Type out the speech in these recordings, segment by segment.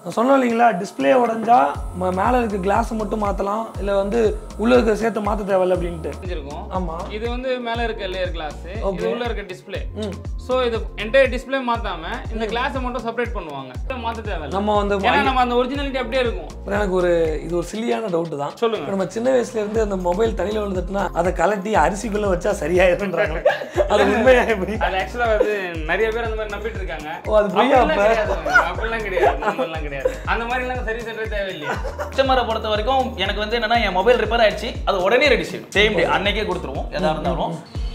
சொன்னோம் இல்லைங்களா டிஸ்பிளே உடஞ்சா ம- மேல இருக்க கிளாஸ் மட்டும் மாத்தலாம் இல்ல வந்து உள்ள இருக்க சேர்த்து மாத்த தேவையில்ல அப்படின்ட்டு தெரிஞ்சிருக்கும் ஆமா இது வந்து மேல இருக்க லேயர் கிளாஸ் இது உள்ள இருக்க டிஸ்ப்ளே ம். சோ இது என்டையர் டிஸ்ப்ளே மாத்தாம இந்த கிளாஸை மட்டும் செப்பரேட் பண்ணுவாங்க இதை மாத்த தேவையில்ல நம்ம வந்து ஏன்னா நம்ம அந்த ஒரிஜினாலிட்டி அப்படியே இருக்கும் அப்புறம் எனக்கு ஒரு இது ஒரு சில்லியான டவுட் தான் சொல்லுங்க இப்ப நம்ம சின்ன வயசுல இருந்து அந்த மொபைல் தண்ணியில விழுந்துட்டுனா அதை கலட்டி அரிசிக்குள்ள வச்சா சரியாயிருன்றாங்க அது உண்மையா எப்படி அது ஆக்சுவலா வந்து நிறைய பேர் அந்த மாதிரி நம்பிட்டு இருக்காங்க ஓ, அது பொய்யா அப்படிலாம் அப்ப? கிடையாது. அப்படிலாம் கிடையாது நம்மலாம் கிடையாது அந்த மாதிரி எல்லாம் சரி சென்றே தேவையில்லையே கஸ்டமரை பொறுத்த வரைக்கும் எனக்கு வந்து என்னன்னா என் மொபைல் ரிப்பேர் ஆயிடுச்சு அது உடனே ரெடி செய்யும் சேம் டே அன்னைக்கே கொடுத்துருவோம் எதா இருந்தாலும்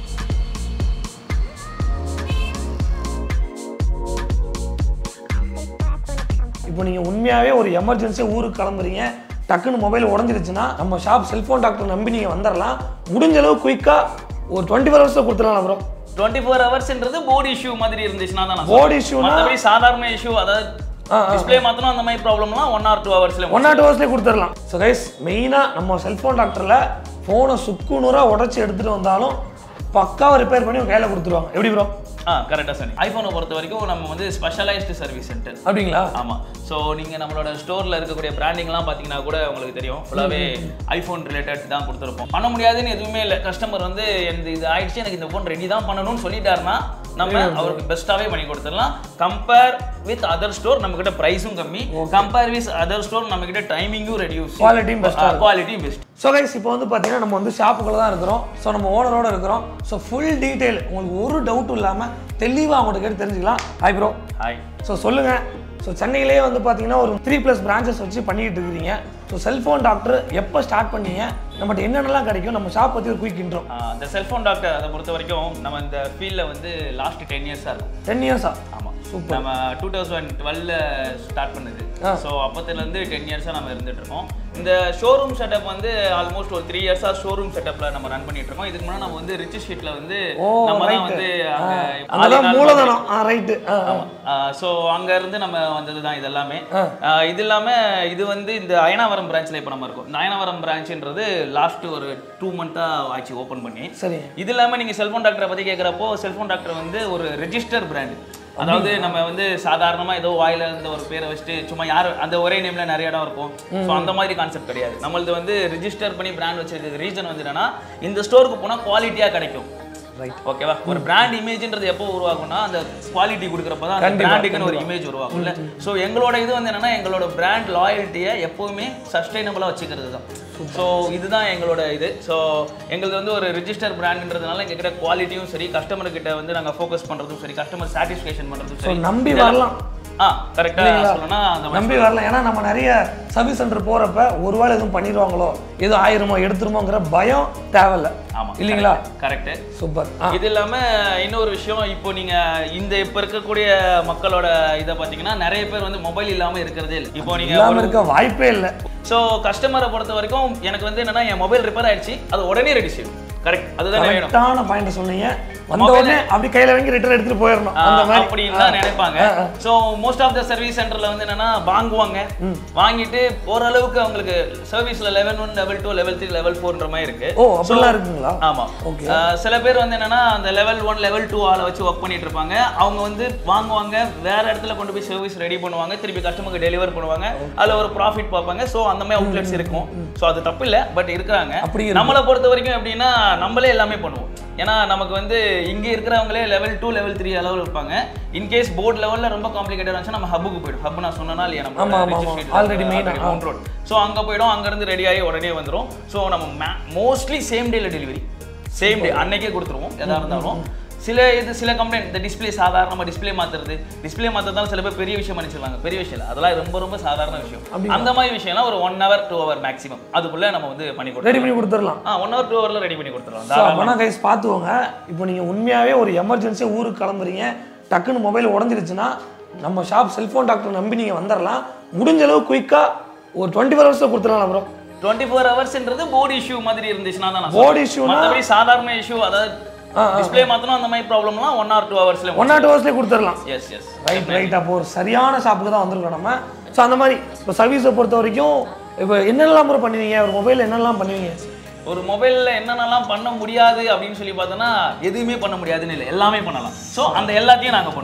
இப்போ நீங்க உண்மையாவே ஒரு எமர்ஜென்சி ஊருக்கு கிளம்புறீங்க டக்குன்னு மொபைல் உடஞ்சிருச்சுன்னா நம்ம ஷாப் செல்போன் டாக்டர் நம்பி நீங்க வந்துடலாம் முடிஞ்ச அளவு குயிக்கா ஒரு டுவெண்ட்டி ஃபோர் ஹவர்ஸில் கொடுத்துடலாம் ப்ரோ டுவெண்ட்டி ஃபோர் ஹவர்ஸ்ன்றது போர்டு இஷ்யூ மாதிரி இருந்துச்சுன்னா தான் Board issue னா- மற்றபடி சாதாரண இஷ்யூ அதாவது ஆ, ஆ. டிஸ்ப்ளே மாத்தணும் அந்த மாதிரி ப்ராப்ளம்லாம் ஒன் ஆர் டூ ஹவர்ஸ்ல ஒன் ஆர் டூ ஹவர்ஸ்லேயே கொடுத்துடலாம் ஸோ கைஸ் மெயினாக நம்ம செல்ஃபோன் டாக்டரில் ஃபோனை சுக்குநூறாக உடச்சி எடுத்துகிட்டு வந்தாலும் பக்காவாக ரிப்பேர் பண்ணி உங்க கையில் கொடுத்துருவாங்க எப்படி ப்ரோ ஆ கரெக்டாக சொன்னீங்க ஐஃபோனை பொறுத்த வரைக்கும் நம்ம வந்து ஸ்பெஷலைஸ்டு சர்வீஸ் சென்டர் அப்படிங்களா ஆமா ஸோ நீங்க நம்மளோட ஸ்டோர்ல இருக்கக்கூடிய பிராண்டிங்லாம் பார்த்தீங்கன்னா கூட உங்களுக்கு தெரியும் ஃபுல்லாவே ஐஃபோன் ரிலேட்டட் தான் கொடுத்துருப்போம் பண்ண முடியாதுன்னு எதுவுமே இல்லை கஸ்டமர் வந்து எனக்கு இது ஆயிடுச்சு எனக்கு இந்த ஃபோன் ரெடி தான் பண்ணணும்னு சொல்லிட்டாருன்னா நம்ம அவருக்கு பெஸ்ட்டாவே பண்ணி கொடுத்துடலாம் கம்பேர் வித் அதர் ஸ்டோர் நம்ம கிட்ட ப்ரைஸும் கம்மி கம்பேர் வித் அதர் ஸ்டோர் நம்ம கிட்ட டைமிங்கும் ரெடியூஸ் Quality யும் best ஆ இருக்கும். குவாலிட்டியும் பெஸ்ட் ஸோ கைஸ் இப்போ வந்து பார்த்தீங்கன்னா நம்ம வந்து ஷாப்புக்குள்ள தான் இருக்கிறோம் ஸோ நம்ம ஓனரோட இருக்கிறோம் ஸோ ஃபுல் டீட்டெயில் உங்களுக்கு ஒரு டவுட்டும் இல்லாமல் தெளிவாக அவங்கள்ட்ட கேட்டு தெரிஞ்சுக்கலாம் ஹாய் ப்ரோ ஹாய் ஸோ சொல்லுங்கள் ஸோ சென்னையிலேயே வந்து பார்த்தீங்கன்னா ஒரு த்ரீ ப்ளஸ் பிரான்ச்சஸ் வச்சு பண்ணிக்கிட்டு இருக்கிறீங்க ஸோ செல்ஃபோன் டாக்டர் எப்போ ஸ்டார்ட் பண்ணீங்க நம்மகிட்ட என்னென்னலாம் கிடைக்கும் நம்ம ஷாப் பற்றி ஒரு குயிக் இன்ட்ரோ இந்த செல்ஃபோன் டாக்டர் அதை பொறுத்த வரைக்கும் நம்ம இந்த ஃபீல்டில் வந்து லாஸ்ட் டென் இயர்ஸாக இருக்கும் டென் இயர்ஸா ஆமா Super. நம்ம டூ தௌசண்ட் டுவெல்ல ஸ்டார்ட் பண்ணுது ஆ. ஸோ அப்போத்துலேருந்து டென் இயர்ஸாக நம்ம இருந்துட்டு இருக்கோம் இந்த ஷோரூம் செட்டப் வந்து ஆல்மோஸ்ட் ஒரு த்ரீ இயர்ஸாக ஷோரூம் செட்டப்ல நம்ம ரன் பண்ணிட்டு இருக்கோம் இதுக்கு முன்னாடி நம்ம வந்து ரிச் ஷீட்ல வந்து ஓ நம்ம தான் ரைட்டு வந்து அங்க அதெல்லாம் ஆளினால் மூலதனம் ஆ ரைட்டு ஆ ஆ. ஸோ அங்க இருந்து நம்ம வந்தது தான் இது எல்லாமே ஆ. ஆ, இது இல்லாம இது வந்து இந்த அயனாவரம் பிரான்ச்ல இப்போ நம்ம இருக்கோம் இந்த அயனாவரம் பிரான்ச்ன்றது லாஸ்ட் ஒரு டூ மந்த்தா ஆச்சு ஓப்பன் பண்ணி சரி இது இல்லாம நீங்க செல்போன் டாக்டரை பத்தி கேட்குறப்போ செல்போன் டாக்டர் வந்து ஒரு ரெஜிஸ்டர் பிராண்ட் அதாவது நம்ம வந்து சாதாரணமா ஏதோ வாயில இருந்த ஒரு பேரை வச்சுட்டு சும்மா யார் அந்த ஒரே நேம்ல நிறைய இடம் இருக்கும் ஸோ அந்த மாதிரி கான்செப்ட் கிடையாது நம்மளது வந்து ரிஜிஸ்டர் பண்ணி பிராண்ட் வச்சிருக்க ரீசன் வந்து என்னன்னா இந்த ஸ்டோருக்கு போனா குவாலிட்டியா கிடைக்கும் ரைட் ஓகேவா ஒரு பிராண்ட் இமேஜ்ன்றது எப்போ உருவாகும்னா அந்த குவாலிட்டி கொடுக்குறப்ப தான் அந்த கண்டிப்பா, பிராண்டுக்குன்னு ஒரு இமேஜ் உருவாகும்ல ஸோ எங்களோட இது வந்து என்னன்னா எங்களோட பிராண்ட் லாயல்ட்டியை எப்பவுமே சஸ்டைனபிளாக வச்சுக்கிறது தான் ஸோ இதுதான் எங்களோட இது ஸோ எங்களுக்கு வந்து ஒரு ரிஜிஸ்டர் பிராண்ட்ன்றதுனால எங்ககிட்ட குவாலிட்டியும் சரி கஸ்டமர் கிட்ட வந்து நாங்கள் ஃபோக்கஸ் பண்ணுறதும் சரி கஸ்டமர் சாட்டிஸ்ஃபேக்ஷன் பண்ணுறதும் ஸோ சரி நம்பி இதெல்லாம்- வரலாம் ஆ கரெக்டாக சொல்லணும்னா அந்த மாதிரி நம்பி வரலாம் ஏன்னா நம்ம நிறைய சர்வீஸ் சென்டர் போறப்ப ஒரு வேளை எதுவும் பண்ணிடுவாங்களோ எதுவும் ஆயிருமோ எடுத்துருமோங்கிற பயம் தேவையில்ல ஆமா இல்லைங்களா கரெக்ட் சூப்பர் ஆ இது இல்லாம இன்னொரு விஷயம் இப்போ நீங்க இந்த இப்ப இருக்கக்கூடிய மக்களோட இதை பாத்தீங்கன்னா நிறைய பேர் வந்து மொபைல் இல்லாம இருக்கிறதே இல்லை இப்போ நீங்க இல்லாம ஒரு- இருக்க வாய்ப்பே இல்லை ஸோ கஸ்டமரை பொறுத்த வரைக்கும் எனக்கு வந்து என்னன்னா என் மொபைல் ரிப்பேர் ஆயிடுச்சு அது உடனே ரெடி செய்யும் கரெக்ட் அதுதான் வேணும் கரெக்டான பாயிண்ட் சொன்னீங்க வந்த Mobile- உடனே அப்படி கையில வாங்கி ரிட்டர்ன் எடுத்துட்டு போயிடணும் அந்த மாதிரி அப்படின்னு தான் நினைப்பாங்க ஆ, ஆ. So most of the service சென்டர்ல வந்து என்னன்னா வாங்குவாங்க வாங்கிட்டு ஓரளவுக்கு அவங்களுக்கு சர்வீஸ்ல level one level two level three level ஃபோர்ன்ற மாதிரி இருக்கு ஓ அப்படிலாம் இருக்குங்களா ஆமா Okay. அஹ் சில பேர் வந்து என்னன்னா அந்த லெவல் ஒன் லெவல் டூ ஆளை வச்சு ஒர்க் பண்ணிட்டு இருப்பாங்க அவங்க வந்து வாங்குவாங்க வேற இடத்துல கொண்டு போய் சர்வீஸ் ரெடி பண்ணுவாங்க திருப்பி கஸ்டமருக்கு டெலிவர் பண்ணுவாங்க அதுல ஒரு ப்ராஃபிட் பார்ப்பாங்க ஸோ அந்த மாதிரி அவுட்லெட்ஸ் இருக்கும் ஸோ அது தப்பு இல்லை பட் இருக்கிறாங்க அப்படி இருக்கு. நம்மளை பொறுத்த வரைக்கும் எப்படின்னா நம்மளே எல்லாமே பண்ணுவோம் ஏன்னா நமக்கு வந்து இங்க இருக்கிறவங்களே லெவல் டூ லெவல் த்ரீ அளவில் இருப்பாங்க இன்கேஸ் போர்ட் லெவல்ல ரொம்ப காம்ப்ளிகேட்டட் இருந்துச்சுன்னா நம்ம ஹப்புக்கு போயிடும் ஹப் நான் சொன்னா இல்லையா ஆமா, ஆமா, ஆமா. Already main ஆ. மவுண்ட் ரோட் ஸோ அங்கே போயிடும் அங்கேருந்து ரெடி ஆகி உடனே வந்துடும் ஸோ நம்ம மோஸ்ட்லி சேம் டேல டெலிவரி சேம் டே அன்னைக்கே கொடுத்துருவோம் எதா இருந்தாலும் சில இது சில கம்ப்ளைண்ட் இந்த டிஸ்ப்ளே சாதாரணமாக டிஸ்ப்ளே மாத்துறது டிஸ்ப்ளே மாத்துறதால சில பேர் பெரிய விஷயம் நினைச்சிருவாங்க பெரிய விஷயம் இல்லை அதெல்லாம் ரொம்ப ரொம்ப சாதாரண விஷயம் அந்த மாதிரி விஷயம்லாம் ஒரு one hour two hour maximum அதுக்குள்ள நம்ம வந்து பண்ணி ரெடி கொடுத்துருவோம் பண்ணி கொடுத்துடலாம் ஆ ஒன் ஹவர் டூ ஹவரில் ரெடி பண்ணி கொடுத்துருவோம் ஸோ அப்போனா கைஸ் பார்த்துக்கோங்க இப்போ நீங்கள் உண்மையாகவே ஒரு எமர்ஜென்சியாக ஊருக்கு கிளம்புறீங்க டக்குன்னு மொபைல் உடஞ்சிருச்சுன்னா நம்ம ஷாப் செல்ஃபோன் டாக்டர் நம்பி நீங்கள் வந்துடலாம் முடிஞ்ச அளவு குயிக்காக ஒரு டுவெண்ட்டி ஃபோர் ஹவர்ஸில் கொடுத்துடலாம் ப்ரோ டுவெண்ட்டி ஃபோர் ஹவர்ஸ்ன்றது போர்டு இஷ்யூ மாதிரி இருந்துச்சுன்னா தான் Board issue னா- மற்றபடி சாதாரண இஷ்யூ அதாவது டிஸ்ப்ளே மாற்றணும் அந்த மாதிரி ப்ராப்ளம்லாம் ஒன் ஆர் டூ ஹவர்ஸ்ல ஒன் ஆர் டூ ஹவர்ஸ்லேயே கொடுத்துடலாம் எஸ் எஸ் ரைட் ரைட் அப்போ ஒரு சரியான ஷாப்புக்கு தான் வந்திருக்கோம் நம்ம ஸோ அந்த மாதிரி இப்போ சர்வீஸை பொறுத்த வரைக்கும் இப்போ என்னென்னலாம் ப்ரோ பண்ணுவீங்க ஒரு மொபைல் என்னென்னலாம் பண்ணுவீங்க ஒரு மொபைல்ல என்னென்னலாம் பண்ண முடியாது அப்படின்னு சொல்லி பார்த்தோன்னா எதுவுமே பண்ண முடியாதுன்னு இல்லை எல்லாமே பண்ணலாம் ஸோ அந்த எல்லாத்தையும் நாங்க பண்றோம்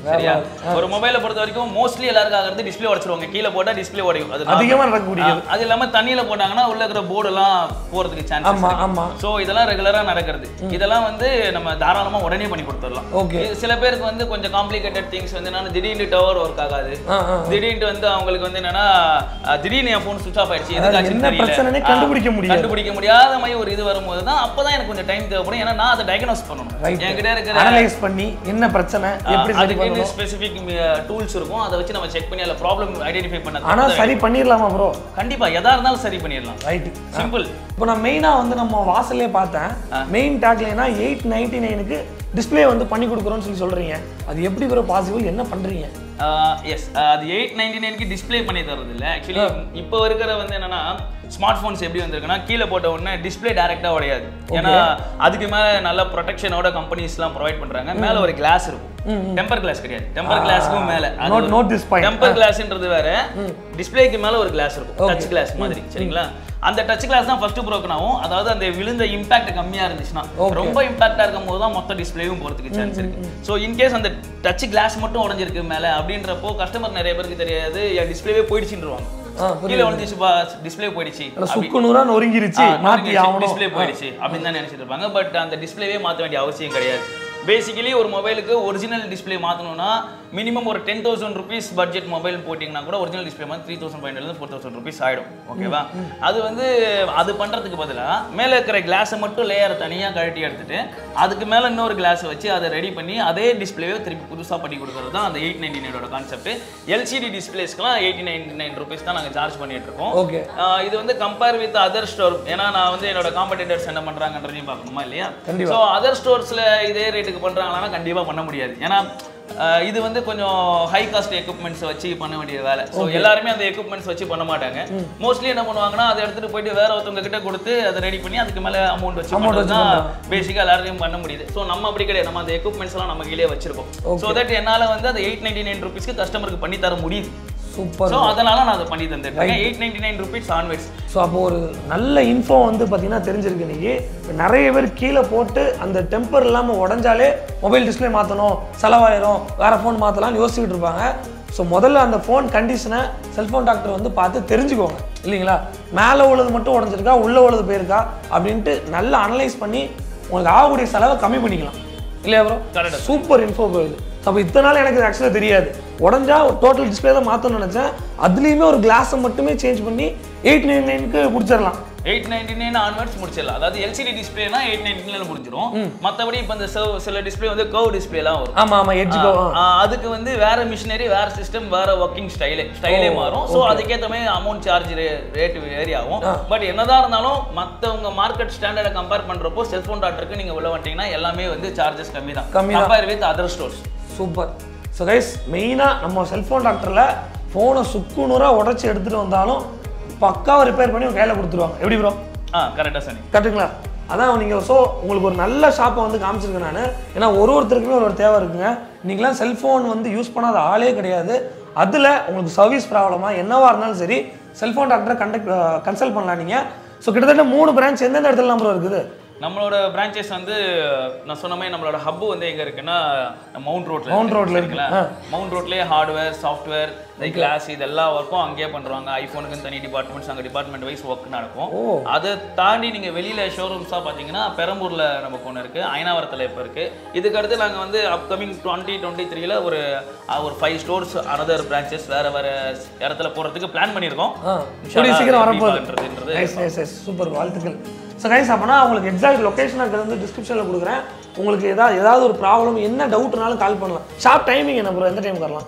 சரியா ஒரு மொபைலை பொறுத்த வரைக்கும் மோஸ்ட்லி எல்லாருக்கும் ஆகிறது டிஸ்ப்ளே உடச்சிருவாங்க கீழே போட்டா டிஸ்ப்ளே உடையும் அது normal. அதிகமா நடக்கக்கூடியது ஆ, அது இல்லாம தண்ணியில போட்டாங்கன்னா உள்ள இருக்கிற போர்டு எல்லாம் போறதுக்கு சான்ஸ் ஆமா ஆமா சோ இதெல்லாம் ரெகுலரா நடக்கிறது இதெல்லாம் வந்து நம்ம தாராளமா உடனே பண்ணி கொடுத்துடலாம் ஓகே இது சில பேருக்கு வந்து கொஞ்சம் காம்ப்ளிகேட்டட் திங்ஸ் வந்து என்னன்னா திடீர்னு டவர் ஒர்க் ஆகாது ஆ ஆ திடீர்னு வந்து அவங்களுக்கு வந்து என்னன்னா அஹ், திடீர்னு என் ஃபோன் சுவிச் ஆஃப் ஆயிடுச்சு அதாவது எதுக்காச்சுன்னு என்ன தெரியல. பிரச்சனைனே ஆ, கண்டுபிடிக்க முடியாது. கண்டுபிடிக்க முடியாத மாதிரி ஒரு இது வரும்போது தான் அப்பதான் எனக்கு கொஞ்சம் டைம் தேவைப்படும் ஏன்னா நான் அதை டயக்னோஸ் பண்ணணும் ரைட் என்கிட்ட இருக்கிற அனலைஸ் பண்ணி என்ன பிரச்சனை எப்படி சரி அதுக்கு பண்ணணும் ஸ்பெசிஃபிக் டூல்ஸ் இருக்கும் அதை வச்சு நம்ம செக் பண்ணி அதில் ப்ராப்ளம் ஐடென்டிஃபை ஆனா பண்ண சரி பண்ணிடலாமா ப்ரோ கண்டிப்பா எதா இருந்தாலும் சரி பண்ணிடலாம் ரைட் சிம்பிள் இப்போ நான் மெயினாக வந்து நம்ம வாசல்லே பார்த்தேன் மெயின் டேக்லைனா எயிட் நைன்டி நைனுக்கு டிஸ்ப்ளே வந்து பண்ணி கொடுக்குறோன்னு சொல்லி சொல்றீங்க அது எப்படி ப்ரோ பாசிபிள் என்ன பண்றீங்க எஸ் அது எயிட் நைன்டி நைனுக்கு டிஸ்ப்ளே பண்ணி தரது இல்லை ஆக்சுவலி இப்போ இருக்கிற வந்து என்னன்னா ஸ்மார்ட் ஃபோன்ஸ் எப்படி வந்திருக்குன்னா கீழே போட்ட உடனே டிஸ்ப்ளே டேரக்டா உடையாது ஏன்னா அதுக்கு மேல நல்ல ப்ரொடெக்ஷனோட கம்பெனிஸ்லாம் ப்ரொவைட் பண்றாங்க மேல ஒரு கிளாஸ் இருக்கும் டெம்பர் கிளாஸ் கிடையாது டெம்பர் கிளாஸ்க்கும் மேல Note- note this point. Temper கிளாஸ்ன்றது வேற டிஸ்ப்ளேக்கு மேல ஒரு கிளாஸ் இருக்கும் டச் கிளாஸ் மாதிரி சரிங்களா அந்த டச் கிளாஸ் தான் ஃபர்ஸ்ட் broken ஆகும் அதாவது அந்த விழுந்த இம்பாக்ட் கம்மியா இருந்துச்சுன்னா ரொம்ப இம்பாக்டா இருக்கும் போது தான் மொத்த டிஸ்ப்ளேவும் போறதுக்கு சான்ஸ் இருக்கு ஸோ இன்கேஸ் அந்த டச் கிளாஸ் மட்டும் உடஞ்சிருக்கு மேல அப்படின்றப்போ கஸ்டமர் நிறைய பேருக்கு தெரியாது என் டிஸ்ப்ளேவே போயிடுச்சுன்றவாங்க ஆ, கீழே உடஞ்சிச்சுப்பா டிஸ்ப்ளே போயிடுச்சு இல்லை சுக்கு நூறா நொறுங்கிருச்சு மாற்றி ஆகணும் டிஸ்ப்ளே போயிடுச்சு அப்படின்னு தான் நினைச்சிட்டு இருப்பாங்க பட் அந்த டிஸ்ப்ளேவே மாற்ற வேண்டிய அவசியம் கிடையாது பேசிக்கலி ஒரு மொபைலுக்கு ஒரிஜினல் டிஸ்ப்ளே மாற்றணும்னா மினிமம் ஒரு ten thousand rupees budget mobile போட்டிங்கன்னா கூட ஒரிஜினல் டிஸ்ப்ளே மாதிரி three thousand five four thousand rupees ஆகிடும் ஓகேவா அது வந்து அது பண்ணுறதுக்கு பதிலாக மேலே இருக்கிற கிளாஸை மட்டும் லேயரை தனியாக கழட்டி எடுத்துட்டு அதுக்கு மேலே இன்னொரு கிளாஸை வச்சு அதை ரெடி பண்ணி அதே டிஸ்ப்ளேவே திருப்பி புதுசாக பண்ணி கொடுக்குறது தான் அந்த எயிட் நைன்டி நைனோட கான்செப்ட் எல்சிடி டிஸ்பிளேஸ்க்குலாம் எயிட்டி நைன்டி நைன் ருபீஸ் தான் நாங்கள் சார்ஜ் பண்ணிட்டு இருக்கோம் ஓகே ஆஹ் இது வந்து கம்பேர் வித் அதர் ஸ்டோர் ஏன்னா நான் வந்து என்னோட காம்படிட்டர்ஸ் என்ன பண்றாங்கன்றதையும் பார்க்கணுமா இல்லையா கண்டிப்பா. ஸோ அதர் ஸ்டோர்ஸ்ல இதே ரேட்டுக்கு பண்றாங்களான்னா கண்டிப்பா பண்ண முடியாது ஏன்னா ஆஹ் இது வந்து கொஞ்சம் ஹை காஸ்ட் எக்யூப்மெண்ட்ஸ் வச்சு பண்ண வேண்டிய வேலை ஸோ எல்லாருமே அந்த எக்யூப்மெண்ட்ஸ் வச்சு பண்ண மாட்டாங்க மோஸ்ட்லி என்ன பண்ணுவாங்கன்னா அதை எடுத்துட்டு போயிட்டு வேற ஒருத்தவங்க கிட்ட கொடுத்து அதை ரெடி பண்ணி அதுக்கு மேல அமௌண்ட் வச்சு Amount பண்ணுறது வச்சு தான் பண்றாங்க. பேசிக்காக எல்லாரையும் பண்ண முடியுது ஸோ நம்ம அப்படி கிடையாது நம்ம அந்த எக்யூப்மெண்ட்ஸ் எல்லாம் நம்ம கீழே வச்சிருக்கோம் ஸோ தட் என்னால வந்து அந்த எயிட் நைன்டி நைன் ருபீஸ்க்கு கஸ்டமருக்கு பண்ணி தர முடியுது சூப்பர் ஸோ அதனால நான் அதை பண்ணி தந்துட்டு இருக்கேன் eight ninety nine rupees onwards so அப்போ ஒரு நல்ல இன்ஃபோ வந்து பார்த்தீங்கன்னா தெரிஞ்சிருக்கு இன்னைக்கு இப்ப நிறைய பேர் கீழே போட்டு அந்த டெம்பர் இல்லாமல் உடஞ்சாலே மொபைல் டிஸ்ப்ளே மாற்றணும் செலவாயிரும் வேற ஃபோன் மாற்றலாம்னு யோசிச்சுட்டு இருப்பாங்க ஸோ முதல்ல அந்த ஃபோன் கண்டிஷனை செல்ஃபோன் டாக்டர் வந்து பார்த்து தெரிஞ்சுக்கோங்க இல்லைங்களா மேலே உள்ளது மட்டும் உடஞ்சிருக்கா உள்ளே உள்ளது போயிருக்கா அப்படின்ட்டு நல்லா அனலைஸ் பண்ணி உங்களுக்கு ஆகக்கூடிய செலவை கம்மி பண்ணிக்கலாம் இல்லையா ப்ரோ Correct. சூப்பர் இன்ஃபோ போகுது அப்போ இத்தனை நாள் எனக்கு இது ஆக்சுவலாக தெரியாது உடஞ்சா டோட்டல் டிஸ்பிளே தான் மாற்றணும்னு நினச்சேன் அதுலேயுமே ஒரு கிளாஸை மட்டுமே சேஞ்ச் பண்ணி எயிட் நைன் நைனுக்கு முடிச்சிடலாம் எயிட் நைன்டி நைன் ஆன்வர்ட்ஸ் முடிச்சிடலாம் அதாவது எல்சிடி டிஸ்பிளேனா எயிட் நைன்டி நைன் முடிஞ்சிடும் மற்றபடி இப்போ இந்த serv- சில டிஸ்பிளே வந்து கர்வ் டிஸ்பிளேலாம் வரும் ஆமாம் ஆமாம் எட்ஜுக்கோ ஆ, அதுக்கு வந்து வேற மிஷினரி வேற சிஸ்டம் வேற ஒர்க்கிங் ஸ்டைலே ஸ்டைலே மாறும் ஸோ அதுக்கேற்ற மாதிரி அமௌண்ட் சார்ஜ் ரேட் வேரி ஆகும் பட் என்னதான் இருந்தாலும் மற்றவங்க மார்க்கெட் ஸ்டாண்டர்டை கம்பேர் பண்றப்போ செல்ஃபோன் டாக்டருக்கு நீங்க உள்ள வந்துட்டீங்கன்னா எல்லாமே வந்து சார்ஜஸ் கம்மி தான் கம்மி தான். Compare with other stores super so guys மெயினாக நம்ம செல்ஃபோன் டாக்டரில் ஃபோனை சுக்குநூறாக உடச்சி எடுத்துகிட்டு வந்தாலும் பக்காவாக ரிப்பேர் பண்ணி உங்க கையில் கொடுத்துருவாங்க எப்படி ப்ரோ ஆ கரெக்டாக சொன்னீங்க கரெக்டுங்களா அதான் நீங்கள் ஸோ உங்களுக்கு ஒரு நல்ல ஷாப்பை வந்து காமிச்சிருக்கேன் நான் ஏன்னா ஒரு ஒருத்தருக்குமே ஒரு ஒரு தேவை இருக்குங்க நீங்களாம் செல்ஃபோன் வந்து யூஸ் பண்ணாத ஆளே கிடையாது அதில் உங்களுக்கு சர்வீஸ் ப்ராப்ளமா என்னவா இருந்தாலும் சரி செல்ஃபோன் டாக்டரை கண்டக்ட் கன்சல்ட் பண்ணலாம் நீங்கள் ஸோ கிட்டத்தட்ட மூணு பிரான்ச் எந்தெந்த இடத்துல நம்பர் இருக்குது நம்மளோட பிரான்ச்சஸ் வந்து நான் சொன்ன மாதிரி நம்மளோட ஹப் வந்து எங்க இருக்குன்னா மவுண்ட் ரோட்ல Mount roadல இருக்கு. ஆ. மவுண்ட் ரோட்லயே ஹார்ட்வேர் சாஃப்ட்வேர் இந்த கிளாஸ் இது எல்லா ஒர்க்கும் அங்கேயே பண்றாங்க ஐபோனுக்கு தனி டிபார்ட்மெண்ட்ஸ் அங்க டிபார்ட்மெண்ட் வைஸ் ஒர்க் நடக்கும் ஓ. அதை தாண்டி நீங்க வெளியில ஷோரூம்ஸா பாத்தீங்கன்னா பெரம்பூர்ல நமக்கு ஒன்று இருக்கு அயனாவரத்துல இப்போ இருக்கு இதுக்கு அடுத்து நாங்க வந்து அப்கமிங் டுவெண்ட்டி டுவெண்ட்டி த்ரீல ஒரு அஹ், ஒரு ஃபைவ் ஸ்டோர்ஸ் அனதர் பிரான்ச்சஸ் வேற வேற இடத்துல போறதுக்கு பிளான் பண்ணியிருக்கோம் ஆ இன்ஷா கூடிய அல்லாஹ் சீக்கிரம் எப்படி வரப்போகுது பண்றதுன்றது நைஸ் நைஸ் நைஸ் சூப்பர் வாழ்த்துக்கள் ஸோ கைஸ் அப்போனா உங்களுக்கு எக்ஸாக்ட் லொக்கேஷன் வந்து டிஸ்கிரிப்ஷனில் கொடுக்குறேன் உங்களுக்கு ஏதாவது ஏதாவது ஒரு ப்ராப்ளம் என்ன டவுட்னாலும் கால் பண்ணலாம் ஷாப் டைமிங் என்ன ப்ரோ எந்த டைம் வரலாம்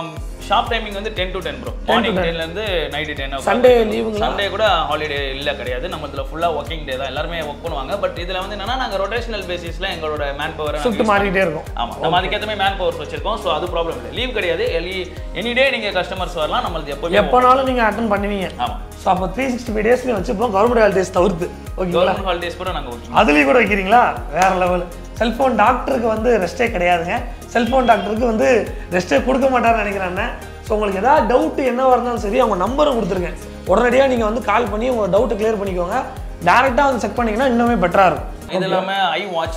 ஷாப் டைமிங் வந்து ten to ten bro morning டென்ல இருந்து நைட்டு டென் சண்டே லீவுங்களா சண்டே கூட ஹாலிடே இல்ல கிடையாது நம்ம இதுல ஃபுல்லா ஒர்க்கிங் டே தான் எல்லாருமே ஒர்க் பண்ணுவாங்க பட் இதுல வந்து என்னன்னா நாங்க ரொட்டேஷனல் பேசிஸ்ல எங்களோட மேன் பவர் ஷிஃப்ட் மாறிக்கிட்டே இருக்கும் ஆமா நம்ம அதுக்கேற்ற மாதிரி மேன் பவர்ஸ் வச்சிருக்கோம் ஸோ அது ப்ராப்ளம் இல்லை லீவ் கிடையாது எனி டே நீங்க கஸ்டமர்ஸ் வரலாம் நம்மளுக்கு எப்பவுமே எப்போனாலும் நீங்கள் அட்டன் பண்ணுவீங்க ஆமா ஸோ அப்போ த்ரீ சிக்ஸ்டி ஃபைவ் டேஸ்லேயும் வச்சுப்போம் கவர்மெண்ட் ஹாலிடேஸ் தவிர்த்து ஓகேங்களா கவர்மெண்ட் ஹாலிடேஸ் கூட நாங்க ஒர்க்கிங் அதுலேயும் கூட வைக்கிறீங்களா வேற லெவல் செல்ஃபோன் டாக்டருக்கு வந்து ரெஸ்ட்டே கிடையாதுங்க செல்ஃபோன் டாக்டருக்கு வந்து ரெஸ்ட்டே கொடுக்க மாட்டாருன்னு நினைக்கிறேன் ஸோ உங்களுக்கு ஏதாவது டவுட் என்னவா இருந்தாலும் சரி அவங்க நம்பரும் கொடுத்துருக்கேன் உடனடியாக நீங்கள் வந்து கால் பண்ணி உங்கள் டவுட்டை கிளியர் பண்ணிக்கோங்க டேரெக்டாக வந்து செக் பண்ணீங்கன்னா இன்னுமே பெட்டராக இருக்கும் இது இல்லாம ஐ வாட்சஸ்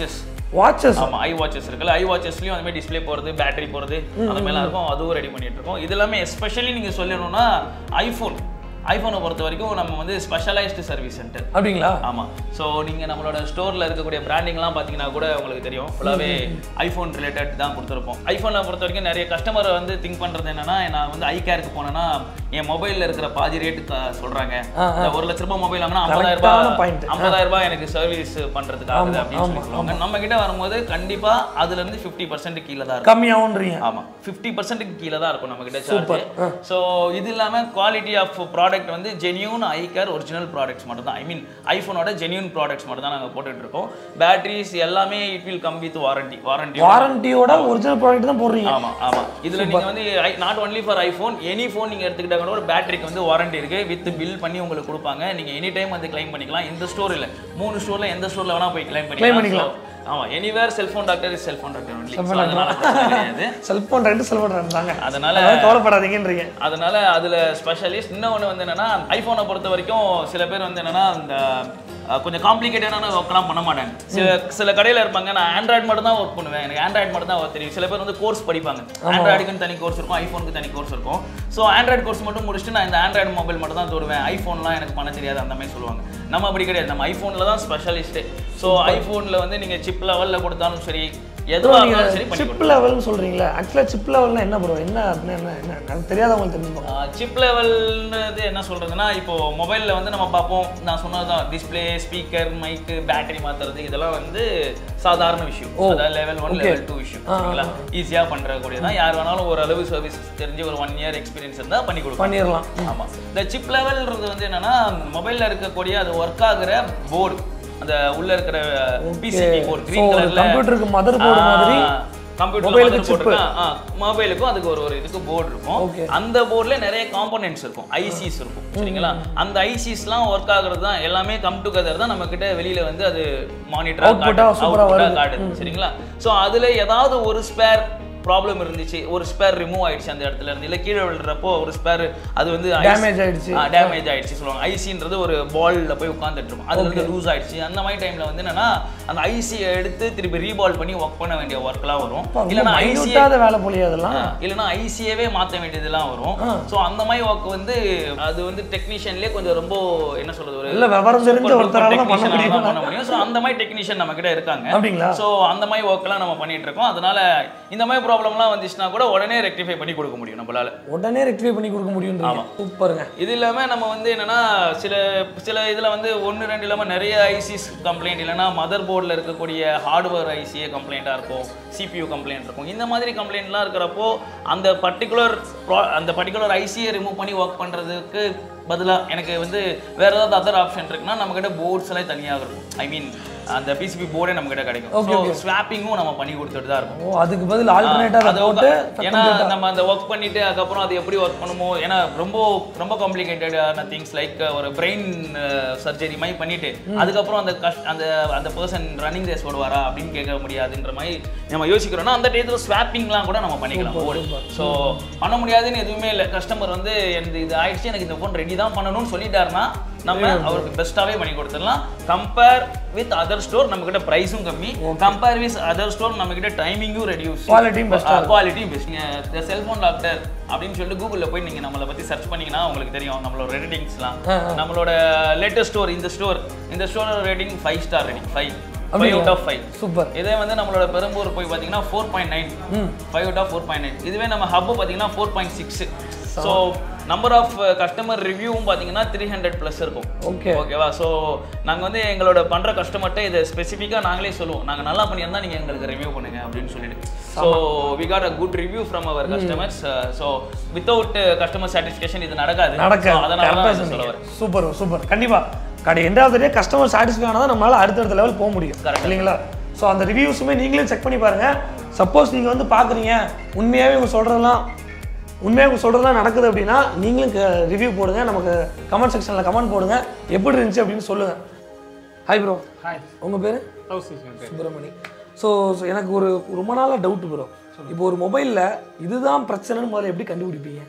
வாட்சஸ் ஆமா ஐ வாட்சஸ் இருக்குல்ல ஐ வாட்சஸ்லயும் அந்த மாதிரி டிஸ்ப்ளே போறது பேட்டரி போறது அந்த மாதிரிலாம் இருக்கும் அதுவும் ரெடி பண்ணிட்டு இருக்கோம் இது எல்லாமே எஸ்பெஷலி நீங்க சொல்லணும்னா ஐஃபோன் ஐஃபோனை பொறுத்த வரைக்கும் நம்ம வந்து ஸ்பெஷலைஸ்டு சர்வீஸ் சென்டர் அப்படிங்களா ஆமா ஸோ நீங்க நம்மளோட ஸ்டோர்ல இருக்கக்கூடிய பிராண்டிங்லாம் பார்த்தீங்கன்னா கூட உங்களுக்கு தெரியும் ஃபுல்லாவே ஐஃபோன் ரிலேட்டட் தான் கொடுத்துருப்போம் ஐஃபோனை பொறுத்த வரைக்கும் நிறைய கஸ்டமர் வந்து திங்க் பண்றது என்னன்னா நான் வந்து ஐ கேருக்கு போனேன்னா என் மொபைல்ல இருக்கிற பாதி ரேட்டு சொல்றாங்க இந்த ஒரு லட்ச ரூபாய் மொபைல் வாங்கினா ஐம்பதாயிரம் Correct-ஆன point. ரூபாய் ஐம்பதாயிரம் ரூபாய் எனக்கு சர்வீஸ் பண்றதுக்கு ஆகுது அப்படின்னு சொல்லி சொல்லுவாங்க நம்ம கிட்ட வரும்போது கண்டிப்பா அதுல இருந்து ஃபிஃப்டி பர்சன்ட் கீழே தான் இருக்கும் கம்மியாகுன்றீங்க ஆமா ஃபிஃப்டி பர்சன்ட்டுக்கு கீழே தான் இருக்கும் நம்ம கிட்ட சார்ஜ் ஸோ இது இல்லாம குவாலிட்டி ஆஃப் ப்ராடக்ட் வந்து genuine I care original products மட்டும் தான் ஐ மீன் ஐஃபோனோட ஜெனியூன் ப்ராடக்ட்ஸ் மட்டும் தான் நாங்கள் போட்டுட்டு இருக்கோம் பேட்டரிஸ் எல்லாமே it will come with warranty warranty வாரண்டியோட ஒரிஜினல் ப்ராடக்ட் தான் போடுறீங்க ஆமா ஆமா இதுல நீங்க வந்து not only for iPhone any phone நீங்க எடுத்துக்கிட்டா கூட ஒரு பேட்டரிக்கு வந்து வாரண்டி இருக்கு வித் பில் பண்ணி உங்களுக்கு கொடுப்பாங்க நீங்க எனி டைம் வந்து கிளைம் பண்ணிக்கலாம் இந்த ஸ்டோர் இல்ல மூணு ஸ்டோர்ல எந்த ஸ்டோர்ல வேணா போய் கிளைம் Claim பண்ணிக்கலாம் So, ஆமா anywhere cellphone doctor is cellphone doctor only அதனால பிரச்சனை கிடையாது செல்போன் ரெண்டு செல்போன் ரெண்டு தாங்க அதனால அதனால கவலைப்படாதீங்கன்றீங்க அதனால அதுல ஸ்பெஷலிஸ்ட் இன்னொன்று வந்து என்னன்னா ஐபோனை பொறுத்த வரைக்கும் சில பேர் வந்து என்னன்னா இந்த அஹ், கொஞ்சம் காம்ப்ளிகேட்டடான ஒர்க்லாம் பண்ண மாட்டாங்க சில சில கடையில இருப்பாங்க நான் ஆண்ட்ராய்டு மட்டும் தான் ஒர்க் பண்ணுவேன் எனக்கு ஆண்ட்ராய்டு மட்டும் தான் work தெரியும் சில பேர் வந்து கோர்ஸ் படிப்பாங்க ஆண்ட்ராய்டுக்குன்னு தனி கோர்ஸ் இருக்கும் ஐஃபோனுக்கு தனி கோர்ஸ் இருக்கும் ஸோ ஆண்ட்ராய்டு கோர்ஸ் மட்டும் முடிச்சுட்டு நான் இந்த ஆண்ட்ராய்டு மொபைல் மட்டும் தான் தொடுவேன் ஐஃபோன்லாம் எனக்கு பண்ண தெரியாது அந்த மாதிரி சொல்லுவாங்க நம்ம அப்படி கிடையாது நம்ம ஐஃபோனில் தான் ஸ்பெஷலிஸ்ட்டு ஸோ ஐஃபோனில் வந்து நீங்கள் சிப் லெவலில் கொடுத்தாலும் சரி எதுவாக இருந்தாலும் சரி பண்ணி சிப் லெவல்னு சொல்றீங்களா ஆக்சுவலா சிப் லெவல்னா என்ன ப்ரோ என்ன அப்படின்னா என்ன என்ன எனக்கு தெரியாதவங்களுக்கு தெரிஞ்சுக்கோங்க சிப் லெவல்ன்றது என்ன சொல்றதுன்னா இப்போ மொபைல்ல வந்து நம்ம பார்ப்போம் நான் சொன்னதுதான் டிஸ்ப்ளே ஸ்பீக்கர் மைக்கு பேட்டரி மாத்துறது இதெல்லாம் வந்து சாதாரண விஷயம் அதாவது லெவல் ஒன் லெவல் டூ விஷயம் சரிங்களா ஈஸியா பண்றக்கூடியதான் யார் வேணாலும் ஒரு அளவு சர்வீஸ் தெரிஞ்சு ஒரு ஒன் இயர் எக்ஸ்பீரியன்ஸ் இருந்தா பண்ணி கொடுப்பாங்க பண்ணிடலாம் ஆமா இந்த சிப் லெவல்ன்றது வந்து என்னன்னா மொபைல்ல இருக்கக்கூடிய அது ஒர்க் ஆகுற போர்டு அந்த உள்ள இருக்கிற பிசிபி போர்டு ஸோ கிரீன் ஒரு கலர்ல கம்ப்யூட்டருக்கு மதர் போர்டு மாதிரி கம்ப்யூட்டர் Mobile க்கு மொபைலுக்கு chip. போட்டுருக்கா மொபைலுக்கும் அதுக்கு ஒரு ஒரு இதுக்கு போர்டு இருக்கும் Okay. அந்த போர்டுல நிறைய காம்போனன்ட்ஸ் இருக்கும் ஐசிஸ் இருக்கும் சரிங்களா அந்த ஐசிஸ்லாம் ஒர்க் ஆகுறது தான் எல்லாமே கம் டுகெதர் தான் நம்ம கிட்ட வெளியில வந்து அது மானிட்டர் Output-ஆ super ஆ வருது. காட்டுது சரிங்களா சோ அதுல ஏதாவது ஒரு ஸ்பேர் ப்ராப்ளம் இருந்துச்சு ஒரு ஸ்பேர் ரிமூவ் ஆயிடுச்சு அந்த இடத்துல இருந்து இல்ல கீழே விழுறப்போ ஒரு ஸ்பேர் அது வந்து Damage ஆயிடுச்சு. டேமேஜ் ஆயிடுச்சு சொல்லுவாங்க ஐசின்றது ஒரு பால்ல போய் உட்காந்துட்டு இருக்கும் அது வந்து லூஸ் ஆயிடுச்சு அந்த மாதிரி டைம்ல வந்து என்னன்னா அந்த ஐசியை எடுத்து திருப்பி ரீபால் பண்ணி ஒர்க் பண்ண வேண்டிய ஒர்க்லாம் வரும் இல்லைன்னா ஐசியை மைனூட்டாத வேலை போலியா அதெல்லாம் இல்லைன்னா ஐசியவே மாற்ற வேண்டியதெல்லாம் வரும் ஸோ அந்த மாதிரி ஒர்க் வந்து அது வந்து டெக்னீஷியன்லேயே கொஞ்சம் ரொம்ப என்ன சொல்றது ஒரு இல்ல விவரம் தெரிஞ்ச super ஒருத்தரால தான் பண்ண technician ஆல தான் முடியும் பண்ண முடியும் ஸோ அந்த மாதிரி டெக்னீஷியன் நம்ம கிட்ட இருக்காங்க அப்படிங்களா ஸோ அந்த மாதிரி ஒர்க்லாம் நம்ம பண்ணிட்டு இருக்கோம் அதனால இந்த மாதிரி ப்ராப்ளம்லாம் வந்துச்சுன்னா கூட உடனே ரெக்டிஃபை பண்ணி கொடுக்க முடியும் நம்மளால உடனே ரெக்டிஃபை பண்ணி கொடுக்க முடியும்ன்றீங்க சூப்பருங்க இது இல்லாம நம்ம வந்து என்னன்னா சில சில இதுல வந்து ஒன்று ரெண்டு இல்லாம நிறைய ஐசிஸ் கம்ப்ளைண்ட் இல்லைன்னா மதர் போர்டில் இருக்கக்கூடிய ஹார்ட்வேர் ஐசியே கம்ப்ளைண்ட்டாக இருக்கும் சிபியூ கம்ப்ளைண்ட் இருக்கும் இந்த மாதிரி கம்ப்ளைண்ட்லாம் இருக்கிறப்போ அந்த பர்டிகுலர் அந்த பர்டிகுலர் ஐசியை ரிமூவ் பண்ணி ஒர்க் பண்றதுக்கு பதிலா எனக்கு வந்து வேற ஏதாவது அதர் ஆப்ஷன் இருக்குன்னா நம்ம கிட்ட போர்ட்ஸ் எல்லாம் தனியாக இருக்கும் ஐ மீன் அந்த பிசிபி போர்டே நம்ம கிட்ட கிடைக்கும் ஸோ ஸ்வாப்பிங்கும் நம்ம பண்ணி கொடுத்துட்டு தான் இருக்கும் ஓ அதுக்கு பதில் ஆல்டர்னேட்டா அதை அது போட்டு ஏன்னா நம்ம அந்த ஒர்க் பண்ணிட்டு அதுக்கப்புறம் அது எப்படி ஒர்க் பண்ணுமோ ஏன்னா ரொம்ப ரொம்ப காம்ப்ளிகேட்டடான திங்ஸ் லைக் ஒரு பிரெயின் சர்ஜரி மாதிரி பண்ணிட்டு அதுக்கப்புறம் அந்த கஷ் அந்த அந்த பர்சன் ரன்னிங் ரேஸ் ஓடுவாரா அப்படின்னு கேட்க முடியாதுன்ற மாதிரி நம்ம யோசிக்கிறோம்னா அந்த டயத்தில் ஸ்வாப்பிங்லாம் கூட நம்ம பண்ணிக்கலாம் போர்டு ஸோ பண்ண முடியாதுன்னு எதுவுமே இல்லை கஸ்டமர் வந்து எனக்கு இது ஆயிடுச்சு எனக்கு இந்த ஃபோன் ரெடி தான் பண்ணணும்னு சொல்லிட்டாருன்னா நம்ம அவருக்கு பெஸ்ட்டாவே பண்ணி கொடுத்துடலாம் கம்பேர் வித் அதர் ஸ்டோர் நம்ம கிட்ட ப்ரைஸும் கம்மி கம்பேர் வித் அதர் ஸ்டோர் நம்ம கிட்ட டைமிங்கும் ரெடியூஸ் குவாலிட்டியும் பெஸ்ட் குவாலிட்டி பெஸ்ட் நீங்கள் செல்ஃபோன் டாக்டர் அப்படின்னு சொல்லிட்டு கூகுளில் போய் நீங்கள் நம்மளை பற்றி சர்ச் பண்ணீங்கன்னா உங்களுக்கு தெரியும் நம்மளோட ரேட்டிங்ஸ்லாம் நம்மளோட லேட்டஸ்ட் ஸ்டோர் இந்த ஸ்டோர் இந்த ஸ்டோரோட rating five star rating five five out of five super இதே வந்து நம்மளோட பெரம்பூர் போய் பார்த்தீங்கன்னா four point nine five out of four point nine இதுவே நம்ம ஹப்பு பார்த்தீங்கன்னா four point six so number of customer ரிவ்யூவும் பார்த்தீங்கன்னா த்ரீ ஹண்ட்ரட் ப்ளஸ் இருக்கும் ஓகே ஓகேவா ஸோ நாங்கள் வந்து எங்களோட பண்ணுற கஸ்டமர்கிட்ட இதை ஸ்பெசிஃபிக்காக நாங்களே சொல்லுவோம் நாங்கள் நல்லா பண்ணியிருந்தா நீங்கள் எங்களுக்கு ரிவ்யூ பண்ணுங்க அப்படின்னு சொல்லிட்டு so we got a good review from our customers so without customer satisfaction இது நடக்காது So, அதனால தான் நடக்காது இதை சொல்ல வரேன் சூப்பர் சூப்பர் கண்டிப்பா கடை எண்டாவது டே கஸ்டமர் சாட்டிஸ்ஃபை ஆனால் தான் நம்மளால அடுத்தடுத்த லெவல் போக முடியும் Correct. இல்லைங்களா ஸோ அந்த ரிவ்யூஸுமே நீங்களே செக் பண்ணி பாருங்க சப்போஸ் நீங்கள் வந்து பார்க்குறீங்க உண்மையாகவே இவங்க சொல்கிறதெல்லாம் உண்மையாக இவங்க சொல்கிறதெல்லாம் நடக்குது அப்படின்னா நீங்களும் ரிவ்யூ போடுங்க நமக்கு கமெண்ட் செக்ஷனில் கமெண்ட் போடுங்க எப்படி இருந்துச்சு அப்படின்னு சொல்லுங்கள் ஹாய் ப்ரோ ஹாய் உங்கள் பேர் ஹவுஸ் சுப்பிரமணி ஸோ எனக்கு ஒரு ரொம்ப நாளாக டவுட் ப்ரோ இப்போ ஒரு மொபைலில் இதுதான் பிரச்சனைன்னு முதல்ல எப்படி கண்டுபிடிப்பீங்க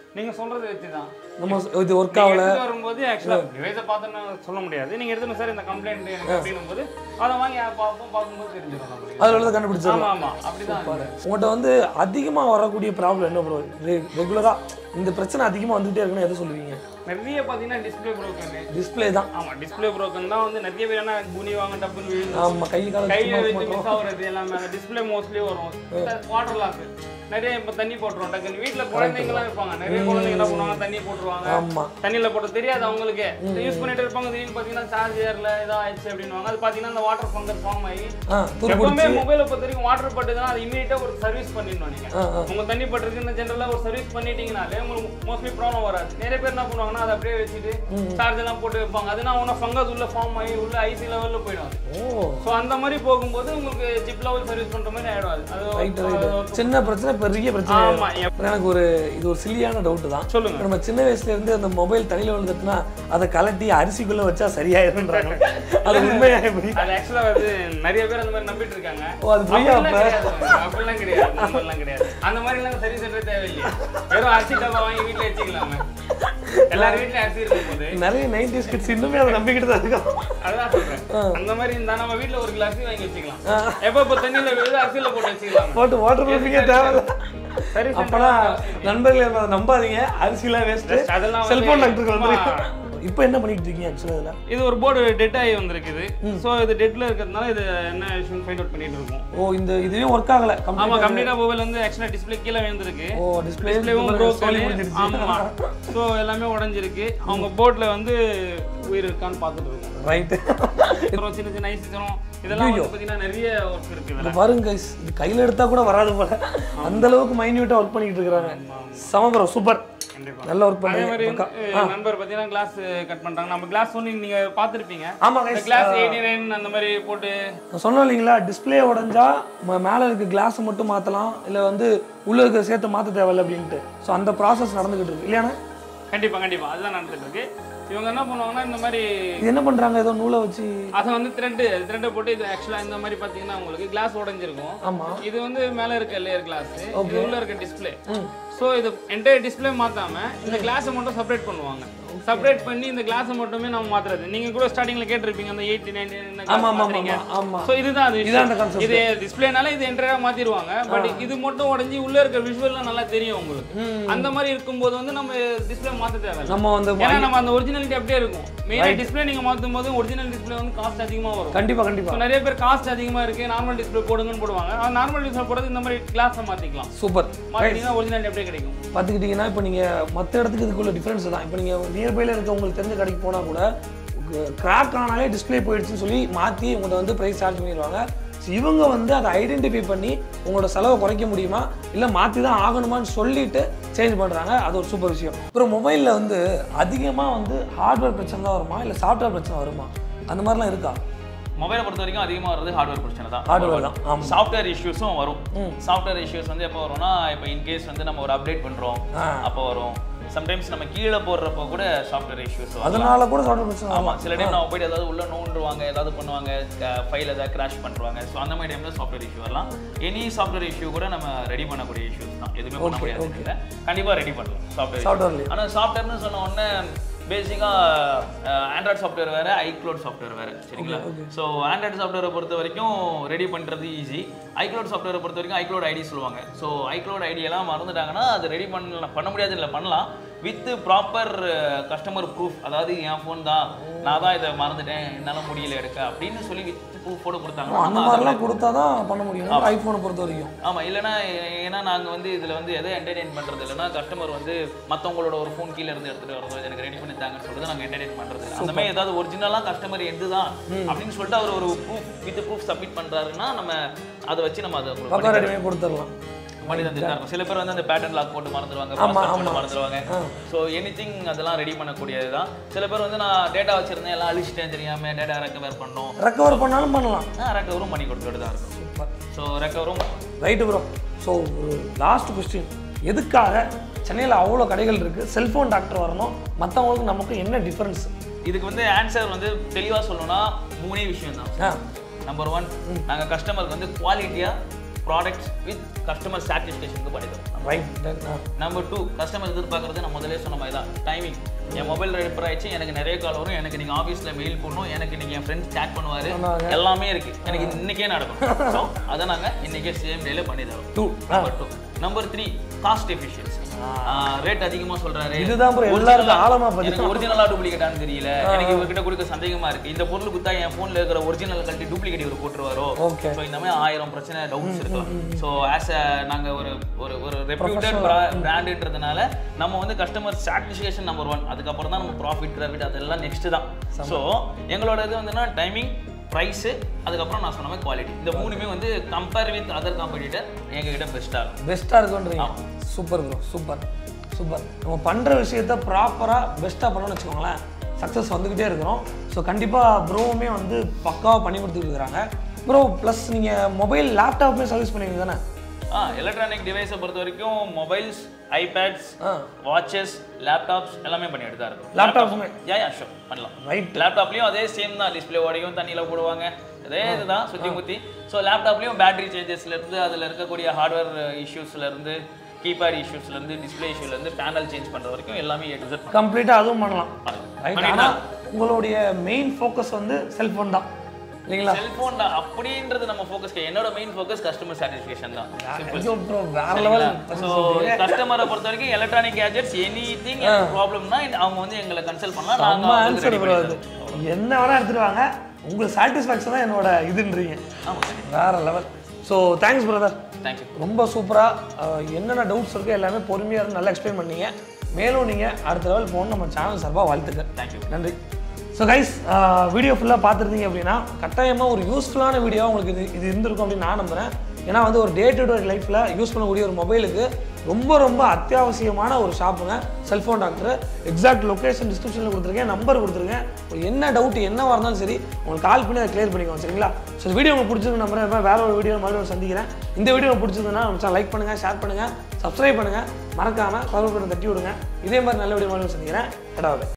நீங்க சொல்றது வச்சு தான் நம்ம இது ஒர்க் ஆகல வரும்போது ஆக்சுவலா டிவைஸை பார்த்தோன்னு சொல்ல முடியாது நீங்க எடுத்துன்னு சார் இந்த கம்ப்ளைண்ட் எனக்கு அப்படின்னும் போது அதை வாங்கி பார்ப்போம் பார்க்கும்போது தெரிஞ்சிடும் நம்மளுக்கு அதில் உள்ளதை கண்டுபிடிச்சிடலாம் ஆமா ஆமா அப்படிதான் இருக்கு. உங்கள்கிட்ட வந்து அதிகமாக வரக்கூடிய ப்ராப்ளம் என்ன ப்ரோ ரெகுலராக இந்த பிரச்சனை அதிகமாக வந்துகிட்டே இருக்குன்னு எதை சொல்லுவீங்க நிறைய பாத்தீங்கன்னா டிஸ்பிளே ப்ரோக்கன் டிஸ்பிளே தான் ஆமா டிஸ்பிளே ப்ரோக்கன் தான் வந்து நிறைய பேர் என்ன குனி வாங்க டப்புன்னு விழுந்து ஆமாம் கை கால கையில வச்சு மிஸ் ஆகுறது எல்லாமே அந்த டிஸ்பிளே மோஸ்ட்லி வரும் வாட்டர் லாஸ் நிறைய இப்ப தண்ணி போட்டுருவோம் டக்குன்னு வீட்ல குழந்தைங்கலாம் இருப்பாங்க நிறைய குழந்தைங்க என்ன பண்ணுவாங்க தண்ணி போட்டுருவாங்க ஆமாம் தண்ணியில போட்டு தெரியாது அவங்களுக்கு யூஸ் பண்ணிட்டு இருப்பாங்க திடீர்னு பாத்தீங்கன்னா சார்ஜ் ஏர்ல ஏதோ ஆயிடுச்சு அப்படின்னுவாங்க அது பாத்தீங்கன்னா அந்த வாட்டர் ஃபங்கஸ் ஃபார்ம் ஆகி ஆ துரு எப்பவுமே மொபைலை பொறுத்த வரைக்கும் வாட்டர் பட்டுதுன்னா அது இமீடியட்டா ஒரு சர்வீஸ் பண்ணிடணும் நீங்க ஆ ஆ உங்க தண்ணி பட்டிருக்குன்னு ஜென்ரலா ஒரு சர்வீஸ் பண்ணிட்டீங்கனாலே உங்களுக்கு மோஸ்ட்லி ப்ராப்ளம் வராது நிறைய பேர் என்ன பண்ணுவாங்கன்னா அதை அப்படியே வச்சுட்டு சார்ஜ் எல்லாம் போட்டு வைப்பாங்க அதுனா உன ஃபங்கஸ் உள்ள ஃபார்ம் ஆகி உள்ள ஐசி லெவல்ல போயிடும் அது ஓ ஸோ அந்த மாதிரி போகும்போது உங்களுக்கு ஜிப் லெவல் சர்வீஸ் பண்ற மாதிரி ஆயிடும் அது அது ரைட் அது ரைட் சின்ன பிரச்சனை பெரிய பிரச்சனை ஆமா எப்- அப்புறம் எனக்கு ஒரு இது ஒரு சில்லியான டவுட் தான் சொல்லுங்க இப்ப நம்ம சின்ன வயசுல இருந்து அந்த மொபைல் தண்ணியில் விழுந்துட்டுனா அதை கலட்டி அரிசிக்குள்ள வச்சா சரியாயிருன்றாங்க அது உண்மையா எப்படி அது ஆக்சுவலா வந்து நிறைய பேர் அந்த மாதிரி நம்பிட்டு இருக்காங்க ஓ அது பொய்யா அப்படிலாம் அப்ப கிடையாது அப்படிலாம் கிடையாது அந்த மாதிரிலாம் கிடையாது அந்த மாதிரி எல்லாம் சரி சென்றே தேவையில்லையே வெறும் அரிசி டப்பா வாங்கி வீட்டுல வச்சுக்கலாமே எல்லார் வீட்லயும் அரிசி இருக்கும் போது நிறைய நைன்டிஸ் கிட்ஸ் இன்னுமே அதை நம்பிக்கிட்டு தான் இருக்கோம் அதான் சொல்றேன் அந்த மாதிரி இருந்தா நம்ம வீட்ல ஒரு கிளாஸ் வாங்கி வச்சுக்கலாம் எப்ப இப்ப தண்ணியில விழுது அரிசியில போட்டு வச்சுக்கலாம் போட்டு வாட்டர் ப்ரூஃபிங்கே தேவையில்ல சரி அப்பனா நண்பர்களே அதை நம்பாதீங்க அரிசிலாம் வேஸ்ட் அதெல்லாம் வந்து செல்போன் டாக்டருக்கு சும்மா- வந்துருக்கு இப்போ என்ன பண்ணிட்டு இருக்கீங்க ஆக்சுவலாக இதில் இது ஒரு போர்டு டெட் ஆகி வந்திருக்குது சோ இது டெட்ல இருக்கிறதுனால இது என்ன இஷ்யூ ஃபைண்ட் அவுட் பண்ணிட்டு இருக்கோம் ஓ இந்த இதுவே ஒர்க் ஆகல ஆமா கம்ப்ளீட் கம்ப்ளீட்டா மொபைல் வந்து ஆக்சுவலா டிஸ்ப்ளே கீழே விழுந்திருக்கு ஓ டிஸ்பிளே டிஸ்பிளேவும் சொல்லி ப்ரோக்கன் முடிஞ்சிருச்சு ஆமா சோ எல்லாமே உடைஞ்சிருக்கு அவங்க போர்ட்ல வந்து உயிர் இருக்கான்னு பார்த்துட்டு இருக்கோம் ரைட்டு அப்புறம் சின்ன சின்ன ஐசி தரும் இதெல்லாம் வந்து பாத்தீங்கன்னா நிறைய ஒர்க் இருக்கு இதுல பாருங்க guys, இது கையில எடுத்தா கூட வராது போல அந்த அளவுக்கு மைன்யூட்டா ஒர்க் பண்ணிட்டு இருக்காங்க சமபரம் சூப்பர் கண்டிப்பா நல்ல ஒர்க் அதே மாதிரி பண்ணி வந்து, நண்பர் பாத்தீங்கன்னா கிளாஸ் கட் பண்றாங்க நம்ம கிளாஸ் ஒன்று நீங்க பார்த்திருப்பீங்க ஆமா guys கிளாஸ் எயிட்டி நைன் அந்த மாதிரி போட்டு நான் சொன்னேன் இல்லைங்களா டிஸ்பிளே உடைஞ்சா ம- மேல இருக்க கிளாஸ் மட்டும் மாத்தலாம் இல்ல வந்து உள்ள இருக்க சேர்த்து மாத்த தேவையில்ல அப்படின்ட்டு ஸோ அந்த ப்ராசஸ் நடந்துகிட்டு இருக்கு இல்லையாண்ணே கண்டிப்பா கண்டிப்பா அதுதான் நடந்துட்டு இருக்கு இவங்க என்ன பண்ணுவாங்கன்னா இந்த மாதிரி இது என்ன பண்றாங்க ஏதோ நூலை வச்சு அதை வந்து த்ரெட்டு த்ரெட்டை போட்டு இது ஆக்சுவலாக இந்த மாதிரி பார்த்தீங்கன்னா உங்களுக்கு கிளாஸ் உடைஞ்சிருக்கும் ஆமா இது வந்து மேலே இருக்க லேயர் கிளாஸ் இது உள்ள இருக்க டிஸ்ப்ளே ம். ஸோ இது என்டையர் டிஸ்ப்ளே மாத்தாம இந்த கிளாஸை மட்டும் செப்பரேட் பண்ணுவாங்க செப்பரேட் பண்ணி இந்த கிளாஸை மட்டுமே நம்ம மாத்துறது நீங்க கூட ஸ்டார்டிங்ல கேட்டிருப்பீங்க அந்த எயிட்டி நைன் ஆமா ஆமா ஆமா ஆமா ஸோ இதுதான் அது இதான் அந்த விஷயம். concept. இது டிஸ்பிளேனால இது என்டையரா மாத்திடுவாங்க பட் இது மட்டும் உடைஞ்சி உள்ள இருக்க விஷுவல்லாம் நல்லா தெரியும் உங்களுக்கு அந்த மாதிரி இருக்கும்போது வந்து நம்ம டிஸ்ப்ளே மாத்த தேவையில்ல நம்ம வந்து ஏன்னா நம்ம அந்த ஒரிஜினாலிட்டி அப்படியே இருக்கும் மெயினாக டிஸ்ப்ளே நீங்க மாத்தும் போது ஒரிஜினல் டிஸ்ப்ளே வந்து காஸ்ட் அதிகமா வரும் கண்டிப்பா கண்டிப்பா இப்போ நிறைய பேர் காஸ்ட் அதிகமா இருக்கு நார்மல் டிஸ்ப்ளே போடுங்கன்னு போடுவாங்க அந்த நார்மல் டிஸ்ப்ளே போடுறது இந்த மாதிரி கிளாஸை மாத்திக்கலாம் சூப்பர் மாத்திட்டீங்கன்னா ஒரிஜினாலிட்டி அப்படியே கிடைக்கும் பார்த்துக்கிட்டிங்கன்னா இப்போ நீங்கள் மற்ற இடத்துக்கு இதுக்குள்ள டிஃப்ரென்ஸ் தான் இப்போ நீங்கள் நியர்பையில் இருக்க உங்களுக்கு தெரிஞ்ச கடைக்கு போனால் கூட கிராக் ஆனாலே டிஸ்ப்ளே போயிடுச்சுன்னு சொல்லி மாற்றி உங்கள்கிட்ட வந்து ப்ரைஸ் சார்ஜ் பண்ணிடுவாங்க ஸோ இவங்க வந்து அதை ஐடென்டிஃபை பண்ணி உங்களோட செலவை குறைக்க முடியுமா இல்லை மாற்றி தான் ஆகணுமான்னு சொல்லிட்டு சேஞ்ச் பண்ணுறாங்க அது ஒரு சூப்பர் விஷயம் அப்புறம் மொபைலில் வந்து அதிகமாக வந்து ஹார்ட்வேர் பிரச்சனை தான் வருமா இல்லை சாஃப்ட்வேர் பிரச்சனை வருமா அந்த மாதிரிலாம் இருக்கா மொபைலை பொறுத்த வரைக்கும் அதிகமாக வர்றது ஹார்ட்வேர் பிரச்சனை தான் ஹார்ட்வேர் தான் ஆமாம் சாஃப்ட்வேர் இஷ்யூஸும் வரும் சாஃப்ட்வேர் இஷ்யூஸ் வந்து எப்போ வரும்னா இப்போ இன்கேஸ் வந்து நம்ம ஒரு அப்டேட் பண்ணுறோம் ஆ. அப்போ வரும் சம்டைம்ஸ் நம்ம கீழே போடுறப்போ கூட சாஃப்ட்வேர் இஷ்யூஸ் வரும் அதனால கூட சாஃப்ட்வேர் பிரச்சனை ஆமா வரும் சில டைம் நம்ம போயிட்டு ஏதாவது உள்ள நோண்டுருவாங்க ஏதாவது பண்ணுவாங்க ஃபைல் ஏதாவது கிராஷ் பண்ணுவாங்க ஸோ அந்த மாதிரி டைம்ல சாஃப்ட்வேர் இஷ்யூ வரலாம் எனி சாஃப்ட்வேர் இஷ்யூ கூட நம்ம ரெடி பண்ணக்கூடிய இஷ்யூஸ் தான் எதுவுமே பண்ண முடியாது இல்லை கண்டிப்பா ரெடி பண்ணலாம் சாஃப்ட்வேர் சாஃப்ட்வேர்லேயே ஆனா சாஃப்ட்வேர்னு சொன்ன உடனே பேசிக்கா ஆண்ட்ராய்ட் சாஃப்ட்வேர் வேற ஐக்ளோட் சாஃப்ட்வேர் வேற சரிங்களா ஸோ ஆண்ட்ராய்டு சாஃப்ட்வேரை பொறுத்த வரைக்கும் ரெடி பண்றது ஈஸி ஐக்ளோட் சாஃப்ட்வேரை பொறுத்த வரைக்கும் ஐக்ளோட் ஐடி சொல்லுவாங்க ஸோ ஐக்ளோட் ஐடி எல்லாம் மறந்துட்டாங்கன்னா அது ரெடி பண்ணலாம் பண்ண முடியாது இல்லை பண்ணலாம் வித் ப்ராப்பர் கஸ்டமர் ப்ரூஃப் அதாவது என் ஃபோன் தான் நான் தான் இதை மறந்துட்டேன் என்னால் முடியல எடுக்க அப்படின்னு சொல்லி வித் ப்ரூஃபோட கொடுத்தாங்கன்னா அந்த நம்ம அதை மாதிரிலாம் கொடுத்தா தான் பண்ண முடியும் ஐஃபோனை பொறுத்த வரைக்கும் ஆமா இல்லைன்னா ஏன்னா நாங்க வந்து இதுல வந்து எதை என்டர்டெயின் பண்றது இல்லைன்னா கஸ்டமர் வந்து மத்தவங்களோட ஒரு ஃபோன் கீழ இருந்து எடுத்துட்டு வரதோ எனக்கு ரெடி பண்ணி தாங்கன்னு சொல்லிட்டு நாங்க என்டர்டெயின் பண்றது இல்ல. அந்த மாதிரி ஏதாவது ஒரிஜினலா கஸ்டமர் எதுதான் அப்படின்னு சொல்லிட்டு அவர் ஒரு ப்ரூஃப் வித் ப்ரூஃப் சப்மிட் பண்றாருன்னா நம்ம அதை வச்சு நம்ம அதை உங்களுக்கு பக்கம் ரெடி பண்ணி கொடுத்துடலாம் பண்ணி தந்துட்டு தான் இருக்கோம் சில பேர் வந்து அந்த பேட்டர்ன் லாக் போட்டு மறந்துடுவாங்க ஆமா, password போட்டு ஆமா. மறந்துடுவாங்க ஸோ எனி அதெல்லாம் ரெடி பண்ணக்கூடியது தான் சில பேர் வந்து நான் டேட்டா வச்சிருந்தேன் எல்லாம் அழிச்சிட்டேன் தெரியாம டேட்டா ரெக்கவர் பண்ணோம் ரெக்கவர் பண்ணாலும் பண்ணலாம் ரெக்கவரும் பண்ணி கொடுத்துட்டு தான் இருக்கும் சூப்பர் ஸோ ரெக்கவரும் ரைட்டு ப்ரோ ஸோ ஒரு லாஸ்ட் கொஸ்டின் எதுக்காக சென்னையில் அவ்வளோ கடைகள் இருக்குது செல்ஃபோன் டாக்டர் வரணும் மற்றவங்களுக்கு நமக்கு என்ன டிஃப்ரென்ஸ் இதுக்கு வந்து ஆன்சர் வந்து தெளிவா சொல்லணும்னா மூணே விஷயம் தான் ஆ நம்பர் ஒன் நாங்க கஸ்டமருக்கு வந்து குவாலிட்டியா ப்ராடக்ட்ஸ் வித் கஸ்டமர் சாட்டிஸ்ஃபேஷனுக்கு பண்ணி தரோம் ரைட் நம்பர் டூ கஸ்டமர் எதிர்பார்க்கறது நான் முதல்ல சொன்ன மாதிரி தான் டைமிங் என் மொபைல் ரிப்பேர் ஆயிடுச்சு எனக்கு நிறைய கால் வரும் எனக்கு நீங்கள் ஆஃபீஸில் மெயில் பண்ணணும் எனக்கு நீங்கள் என் ஃப்ரெண்ட்ஸ் சேட் பண்ணுவார் ஆமாங்க. எல்லாமே இருக்கு எனக்கு இன்னைக்கே நடக்கும் ஸோ அதை நாங்கள் இன்னைக்கே சேம் டேல பண்ணி தரோம் two number two number three cost efficiency rate அதிகமா சொல்றாரு இதுதான் bro எல்லாருக்கும் ஆழமா பதில். எனக்கு ஒரிஜினலா டூப்ளிகேட்டான்னு தெரியல எனக்கு இவர்கிட்ட கொடுக்க சந்தேகமா இருக்கு இந்த பொருள் குத்தா என் போன்ல இருக்கிற ஒரிஜினல் கழட்டி டூப்ளிகேட் இவர் போட்டுருவாரோ Okay. ஸோ இந்த மாதிரி ஆயிரம் பிரச்சனை டவுட்ஸ் இருக்கலாம் ஸோ ஆஸ் அ நாங்க ஒரு ஒரு ஒரு ரெப்யூட்டட் பிராண்டுன்றதுனால நம்ம வந்து கஸ்டமர் சாட்டிஸ்ஃபேக்ஷன் நம்பர் ஒன் அதுக்கப்புறம் தான் நம்ம ப்ராஃபிட் ப்ராஃபிட் அதெல்லாம் நெக்ஸ்ட் தான் ஸோ எங்களோட இது வந்துன்னா டைமிங் ப்ரைஸு அதுக்கப்புறம் நான் சொன்ன மாதிரி குவாலிட்டி இந்த மூணுமே வந்து கம்பேர் வித் அதர் காம்படிட்டர் எங்ககிட்ட பெஸ்ட்டாக இருக்கும் பெஸ்ட்டாக இருக்குன்றீங்க சூப்பர் ப்ரோ சூப்பர் சூப்பர் நம்ம பண்ணுற விஷயத்த ப்ராப்பராக பெஸ்ட்டாக பண்ணணும்னு வச்சுக்கோங்களேன் சக்ஸஸ் வந்துக்கிட்டே இருக்கிறோம் ஸோ கண்டிப்பாக ப்ரோவுமே வந்து பக்காவாக பண்ணி கொடுத்துட்டு இருக்கிறாங்க ப்ரோ ப்ளஸ் நீங்கள் மொபைல் லேப்டாப்புமே சர்வீஸ் பண்ணுவீங்க தானே ஆ எலக்ட்ரானிக் டிவைஸை பொறுத்த வரைக்கும் மொபைல்ஸ் ஐபேட்ஸ் ஆ வாட்சஸ் லேப்டாப்ஸ் எல்லாமே பண்ணிட்டு தான் இருக்கும் லேப்டாப்புமே யா யா ஷோர் பண்ணலாம் ரைட் லேப்டாப்லேயும் அதே சேம் தான் டிஸ்பிளே உடையும் தண்ணியில் போடுவாங்க அதே இதுதான் சுற்றி முற்றி ஸோ லேப்டாப்லேயும் பேட்டரி சேஞ்சஸ்லேருந்து அதில் இருக்கக்கூடிய ஹார்ட்வேர் இஷ்யூஸ்லேருந்து கீபேட் இஷ்யூஸ்லேருந்து டிஸ்பிளே இஷ்யூலேருந்து பேனல் சேஞ்ச் பண்ணுற வரைக்கும் எல்லாமே ஏ டு Z கம்ப்ளீட்டாக அதுவும் பண்ணலாம் பண்ணலாம். ரைட் ஆனால் உங்களுடைய மெயின் ஃபோக்கஸ் வந்து செல்ஃபோன் தான் இல்லைங்களா செல்ஃபோன் தான் அப்படின்றது நம்ம ஃபோக்கஸ் என்னோட மெயின் ஃபோக்கஸ் கஸ்டமர் சாட்டிஸ்ஃபேக்ஷன் தான் ஐயோ ப்ரோ வேற லெவல் ஸோ கஸ்டமரை பொறுத்த வரைக்கும் எலக்ட்ரானிக் கேஜெட்ஸ் எனி திங் ப்ராப்ளம்னா அவங்க வந்து எங்களை கன்சல்ட் பண்ணலாம் செம்ம நாங்கள் ஆன்சர் ப்ரோ அது என்ன வேணா எடுத்துட்டு வாங்க உங்களுக்கு சாட்டிஸ்ஃபேக்ஷன் தான் என்னோட இதுன்றீங்க ஆமாம் வேற level so thanks brother thank you ரொம்ப சூப்பராக என்னென்ன டவுட்ஸ் இருக்கோ எல்லாமே பொறுமையாக இருந்து நல்லா எக்ஸ்பிளைன் பண்ணீங்க மேலும் நீங்கள் அடுத்த லெவல் போகணும் நம்ம சேனல் சார்பாக வாழ்த்துக்கள் தேங்க்யூ நன்றி ஸோ கைஸ் வீடியோ ஃபுல்லாக பார்த்துருந்தீங்க அப்படின்னா கட்டாயமாக ஒரு யூஸ்ஃபுல்லான வீடியோ உங்களுக்கு இது இது இருந்திருக்கும் அப்படின்னு நான் நம்புகிறேன் ஏன்னா வந்து ஒரு டே டு டே லைஃப்பில் யூஸ் பண்ணக்கூடிய ஒரு மொபைலுக்கு ரொம்ப ரொம்ப அத்தியாவசியமான ஒரு ஷாப்புங்க செல்ஃபோன் டாக்டர் எக்ஸாக்ட் லொக்கேஷன் டிஸ்கிரிப்ஷனில் கொடுத்துருக்கேன் நம்பர் கொடுத்துருக்கேன் ஒரு என்ன டவுட் என்னவாக இருந்தாலும் சரி உங்களுக்கு கால் பண்ணி அதை கிளியர் பண்ணிக்கோங்க சரிங்களா ஸோ வீடியோ உங்களுக்கு பிடிச்சிருக்கு நம்புறேன் இது மாதிரி வேற ஒரு வீடியோ மறுபடியும் சந்திக்கிறேன் இந்த வீடியோ உங்களுக்கு பிடிச்சிருந்ததுன்னா நம்ம லைக் பண்ணுங்கள் ஷேர் பண்ணுங்கள் சப்ஸ்கிரைப் பண்ணுங்கள் மறக்காமல் கவர்மெண்ட் தட்டி விடுங்க இதே மாதிரி நல்ல வீடியோ மறுபடியும் சந்திக்கிறேன் கடவுளே